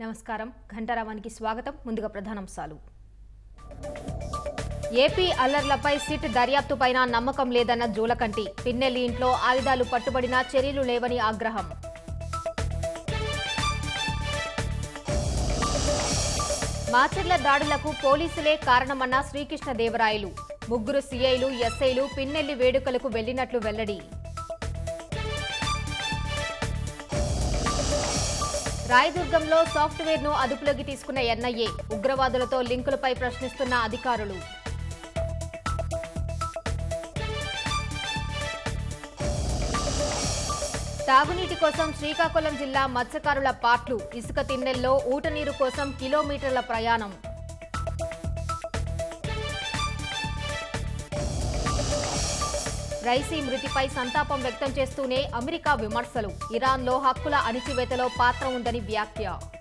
నమస్కారం ఘంటారావానికి స్వాగతం ముందుగా ప్రధానాంశాలు ఏపీ అల్లర్లపై సిట్ దర్యాప్తుపైన నమ్మకం లేదన్న జూలకంటి పిన్నెల్లి ఇంట్లో ఆయుధాలు పట్టుబడినా చర్యలు లేవని ఆగ్రహం మాచర్ల దాడులకు పోలీసులే కారణమన్న శ్రీకృష్ణదేవరాయలు ముగ్గురు సీఐలు ఎస్ఐలు పిన్నెల్లి వేడుకలకు వెళ్లినట్లు వెల్లడి రాయదుర్గంలో సాఫ్ట్వేర్ ను అదుపులోకి తీసుకున్న ఎన్ఐఏ ఉగ్రవాదులతో లింకులపై ప్రశ్నిస్తున్న అధికారులు తాగునీటి కోసం శ్రీకాకుళం జిల్లా మత్స్యకారుల పాట్లు ఇసుక తిన్నెల్లో ఊటనీరు కోసం కిలోమీటర్ల ప్రయాణం రైసీ మృతిపై సంతాపం వ్యక్తం చేస్తూనే అమెరికా విమర్శలు ఇరాన్లో హక్కుల అణిచివేతలో పాత్ర ఉందని వ్యాఖ్య